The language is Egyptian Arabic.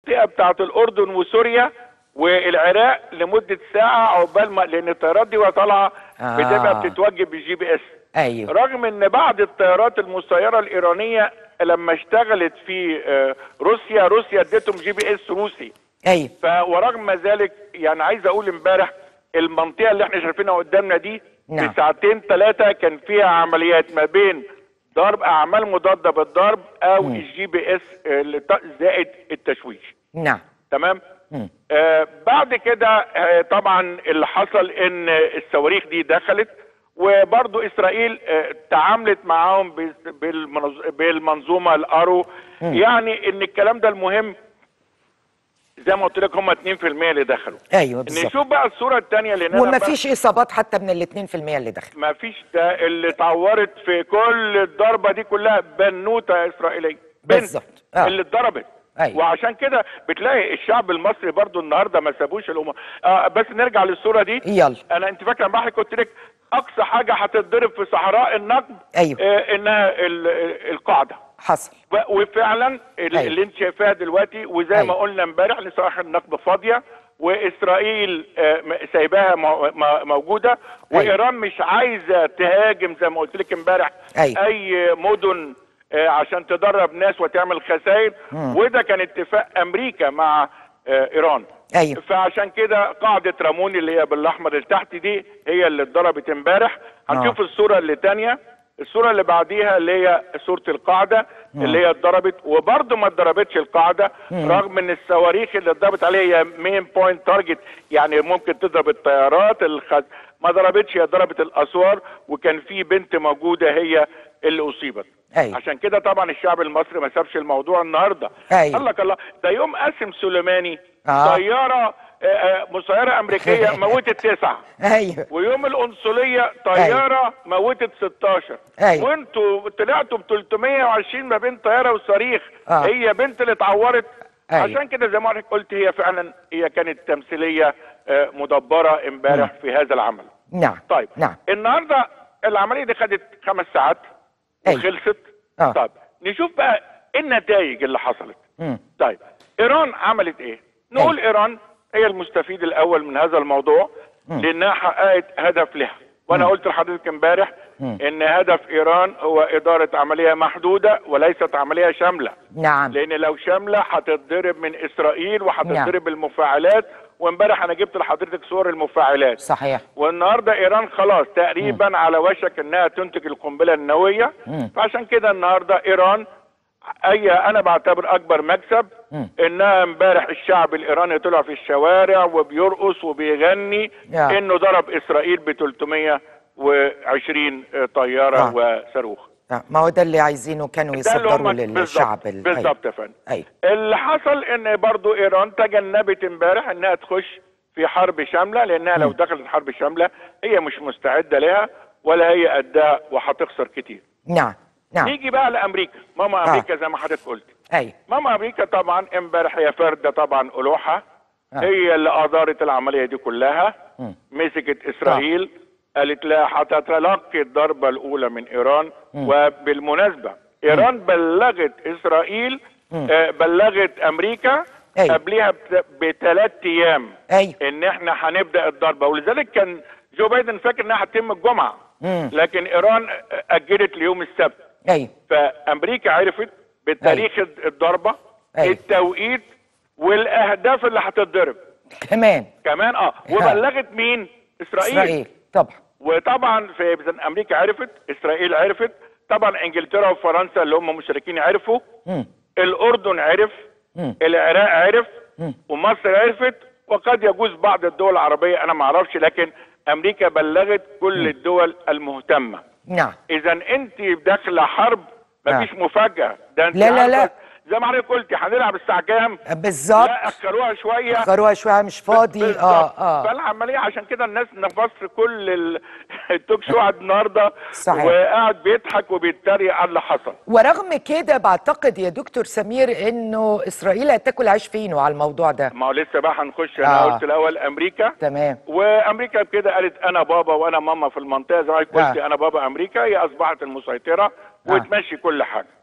المنطقه بتاعت الاردن وسوريا والعراق لمده ساعه عقبال ما لان الطيارات دي وهي طالعه آه. بتبقى بتتوجه بالجي بي اس ايوه رغم ان بعض الطيارات المسيره الايرانيه لما اشتغلت في آه، روسيا روسيا اديتهم جي بي اس روسي ايوه ف ورغم ذلك يعني عايز اقول امبارح المنطقه اللي احنا شايفينها قدامنا دي نعم. في ساعتين ثلاثه كان فيها عمليات ما بين ضرب اعمال مضاده بالضرب او الجي بي اس اللي ط- زائد التشويش نعم تمام مم. آه بعد كده آه طبعا اللي حصل ان الصواريخ دي دخلت وبرضو اسرائيل آه تعاملت معاهم بس- بالمنظ- بالمنظومه الارو يعني ان الكلام ده المهم زي ما قلت لك هم 2% اللي دخلوا ايوه بالظبط نشوف بقى الصوره الثانيه اللي وما فيش اصابات حتى من ال 2% اللي دخل ما فيش ده اللي اتعورت في كل الضربه دي كلها بنوته اسرائيليه بنت بالظبط. آه. اللي اتضربت أيوة. وعشان كده بتلاقي الشعب المصري برضو النهارده ما سابوش الامور آه بس نرجع للصوره دي يلا. انا انت فاكره امبارح قلت لك اقصى حاجه هتتضرب في صحراء النقب أيوة. آه انها ال- ال- القاعده حصل و- وفعلا ال- أيوة. اللي انت شايفاها دلوقتي وزي أيوة. ما قلنا امبارح لصالح النقب فاضيه واسرائيل آه، م- سايباها مو- م- موجوده أيوة. وايران مش عايزه تهاجم زي ما قلت لك امبارح أيوة. اي مدن آه، عشان تدرب ناس وتعمل خسائر وده كان اتفاق امريكا مع آه، ايران أيوة. فعشان كده قاعده رامون اللي هي بالاحمر اللي تحت دي هي اللي اتضربت امبارح هنشوف الصوره اللي تانية الصوره اللي بعديها اللي هي صوره القاعده اللي هي اتضربت وبرضه ما اتضربتش القاعده رغم ان الصواريخ اللي اتضربت عليها هي مين بوينت تارجت يعني ممكن تضرب الطيارات الخز... ما ضربتش هي ضربت الاسوار وكان في بنت موجوده هي اللي اصيبت أيوة. عشان كده طبعا الشعب المصري ما سابش الموضوع النهارده أيوة. قال لك الله ده يوم قاسم سليماني آه. طياره آه، آه، مسيره امريكيه موتت تسعه ايوه ويوم القنصليه طياره موتت 16 أيوة. وانتوا طلعتوا ب 320 ما بين طياره وصاروخ آه. هي بنت اللي اتعورت أيوة. عشان كده زي ما حضرتك قلت هي فعلا هي كانت تمثيليه آه، مدبره امبارح في هذا العمل نعم طيب نعم النهارده العمليه دي خدت خمس ساعات أيوة. وخلصت آه. طيب نشوف بقى إيه النتائج اللي حصلت مم. طيب ايران عملت ايه نقول ايران هي المستفيد الاول من هذا الموضوع لانها حققت هدف لها وانا قلت لحضرتك امبارح ان هدف ايران هو اداره عمليه محدوده وليست عمليه شامله نعم لان لو شامله هتتضرب من اسرائيل وهتتضرب المفاعلات وامبارح انا جبت لحضرتك صور المفاعلات صحيح والنهارده ايران خلاص تقريبا على وشك انها تنتج القنبله النوويه فعشان كده النهارده ايران اي انا بعتبر اكبر مكسب انها امبارح الشعب الايراني طلع في الشوارع وبيرقص وبيغني يا. انه ضرب اسرائيل ب 320 طياره آه. وصاروخ آه، ما هو ده اللي عايزينه كانوا ده اللي هم- يصدروا للشعب ال- بالظبط بالظبط يا فندم ايوه اللي حصل ان برضو ايران تجنبت امبارح انها تخش في حرب شامله لانها لو دخلت حرب شامله هي مش مستعده لها ولا هي قدها وهتخسر كتير نعم نعم نيجي بقى لامريكا ماما آه. امريكا زي ما حضرتك قلت ايوه ماما امريكا طبعا امبارح هي فرده طبعا الوحه آه. هي اللي ادارت العمليه دي كلها مسكت اسرائيل قالت لها هتتلقي الضربه الاولى من ايران وبالمناسبه ايران بلغت اسرائيل آه، بلغت امريكا أيوة. قبلها بثلاث ايام ايوه ان احنا هنبدا الضربه ولذلك كان جو بايدن فاكر انها هتتم الجمعه مم. لكن ايران اجلت ليوم السبت ايوه فامريكا عرفت بتاريخ الضربه أيوة. التوقيت والاهداف اللي هتتضرب كمان كمان اه وبلغت مين اسرائيل, اسرائيل طبعا وطبعا في إذن امريكا عرفت اسرائيل عرفت طبعا انجلترا وفرنسا اللي هم مشركين عرفوا مم. الاردن عرف مم. العراق عرف ومصر عرفت وقد يجوز بعض الدول العربيه انا ما اعرفش لكن امريكا بلغت كل الدول المهتمه نعم اذا انت داخله حرب مفيش مفاجاه ده انت لا، لا، لا. عارفة زي ما حضرتك قلتي هنلعب الساعه كام بالظبط لا اخروها شويه اخروها شويه مش فاضي بالظبط. اه اه فالعمليه عشان كده الناس نفسر كل ال- التوك شو قاعد النهارده صحيح. وقاعد بيضحك وبيتريق على اللي حصل ورغم كده بعتقد يا دكتور سمير انه اسرائيل هتاكل عيش فينو على الموضوع ده ما هو لسه بقى هنخش انا آه. قلت الاول امريكا تمام وامريكا كده قالت انا بابا وانا ماما في المنطقه زي ما حضرتك قلت آه. انا بابا امريكا هي اصبحت المسيطره وتمشي كل حاجه